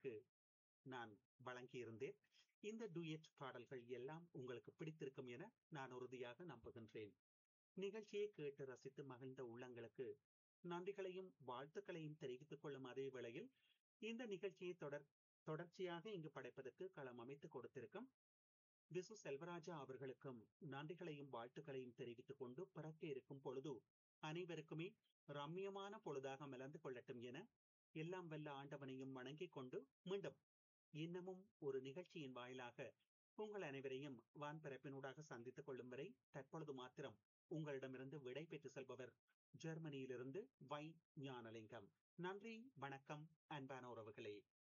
உங்களுக்கு நான் வழங்கியிருந்தேன் இந்த டூயட் பாடல்கள் எல்லாம் உங்களுக்கு பிடித்திருக்கும் என நான் உறுதியாக நம்புகின்றேன் நிகழ்ச்சியை கேட்டு ரசித்து மகிழ்ந்த உள்ளங்களுக்கு நன்றிகளையும் வாழ்த்துக்களையும் தெரிவித்துக் கொள்ளும் அதே வேளையில் இந்த நிகழ்ச்சியை தொடர் தொடர்ச்சியாக இங்கு படைப்பதற்கு களம் அமைத்து கொடுத்திருக்கும் விசு செல்வராஜா அவர்களுக்கும் நன்றிகளையும் வாழ்த்துக்களையும் தெரிவித்துக் கொண்டு பிறக்க இருக்கும் பொழுது அனைவருக்குமே ரம்யமான பொழுதாக மலர்ந்து கொள்ளட்டும் என எல்லாம் வல்ல ஆண்டவனையும் வணங்கிக் கொண்டு மீண்டும் இன்னமும் ஒரு நிகழ்ச்சியின் வாயிலாக உங்கள் அனைவரையும் வான்பரப்பினூடாக சந்தித்துக் கொள்ளும் வரை தற்பொழுது மாத்திரம் உங்களிடமிருந்து விடை பெற்று செல்பவர் ஜெர்மனியிலிருந்து வை ஞானலிங்கம் நன்றி வணக்கம் அன்பான உறவுகளே